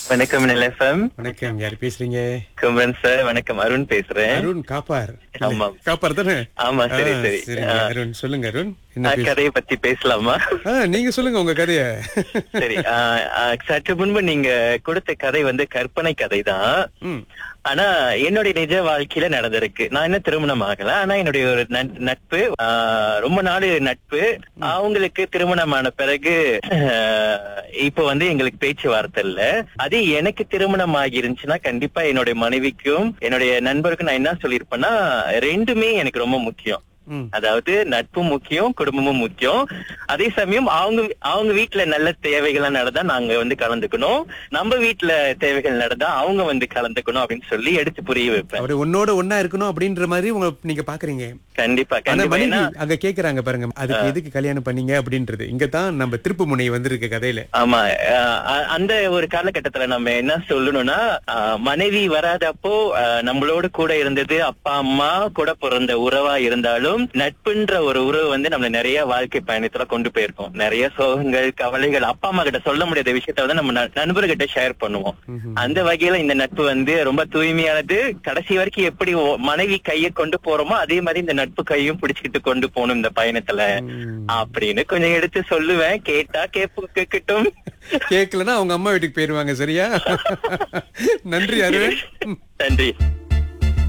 வணக்கம் நிலஃபம் வணக்கம் யார் பேசுறீங்க குமரன் சார் வணக்கம் அருண் பேசுறேன் அருண் காப்பார் ஆமா. காப்பார் தானே ஆமா, சரி, ஆ, சரி. சரிங்க ஆ. அருண் சொல்லுங்க அருண் என்ன ஆ, பேச கதையை பத்தி பேசலாமா ஆ, நீங்க சொல்லுங்க உங்க கதைய சரி ஆ, ஆ, சற்று முன்பு நீங்க கொடுத்த கதை வந்து கற்பனை கதை தான் ம், ஆனா என்னுடைய நிஜ வாழ்க்கையில நடந்திருக்கு நான் என்ன திருமணம் ஆகல ஆனா என்னுடைய ஒரு நட்- நட்பு ஆ, ரொம்ப நாள் நட்பு அவங்களுக்கு திருமணமான பிறகு ஆ, இப்போ வந்து எங்களுக்கு பேச்சுவார்த்தை இல்ல அது எனக்கு திருமணம் ஆகிருந்துச்சுன்னா கண்டிப்பா என்னுடைய மனைவிக்கும் என்னுடைய நண்பருக்கும் நான் என்ன சொல்லியிருப்பேன்னா ரெண்டுமே எனக்கு ரொம்ப முக்கியம் ம். அதாவது நட்பும் முக்கியம் குடும்பமும் முக்கியம் அதே சமயம் அவங்க அவங்க வீட்டுல நல்ல தேவைகள் நடந்தா நாங்க வந்து கலந்துக்கணும் நம்ம வீட்டுல தேவைகள் நடந்தா அவங்க வந்து கலந்துக்கணும் அப்படின்னு சொல்லி எடுத்து புரிய வைப்பேன் அவரு உன்னோட ஒன்னா இருக்கணும் அப்படின்ற மாதிரி உங்க நீங்க பாக்குறீங்க கண்டிப்பா ஆனா கண்டிப்பா மனைவி ஏன்னா அங்க கேக்குறாங்க பாருங்க அதுக்கு எதுக்கு கல்யாணம் பண்ணீங்க அப்படின்றது இங்க தான் நம்ம திருப்பு முனை வந்திருக்கு கதையில ஆமா அஹ் அ- அந்த ஒரு காலகட்டத்துல நம்ம என்ன சொல்லணும்னா அஹ் மனைவி வராதப்போ அஹ் நம்மளோட கூட இருந்தது அப்பா அம்மா கூட பிறந்த உறவா இருந்தாலும் நட்புன்ற ஒரு உறவு வந்து நம்மள நிறைய வாழ்க்கை பயணத்துல கொண்டு போயிருக்கோம் நிறைய சோகங்கள் கவலைகள் அப்பா அம்மா கிட்ட சொல்ல முடியாத விஷயத்த வந்து நம்ம ந- நண்பர்கிட்ட ஷேர் பண்ணுவோம் அந்த வகையில இந்த நட்பு வந்து ரொம்ப தூய்மையானது கடைசி வரைக்கும் எப்படி ஓ- மனைவி கையை கொண்டு போறோமோ அதே மாதிரி இந்த நட்பு கையும் பிடிச்சிக்கிட்டு கொண்டு போகணும் இந்த பயணத்துல ம். அப்படின்னு கொஞ்சம் எடுத்து சொல்லுவேன் கேட்டா கேப்பு கேட்கட்டும் கேட்கலன்னா அவங்க அம்மா வீட்டுக்கு போயிருவாங்க சரியா நன்றி அருண் நன்றி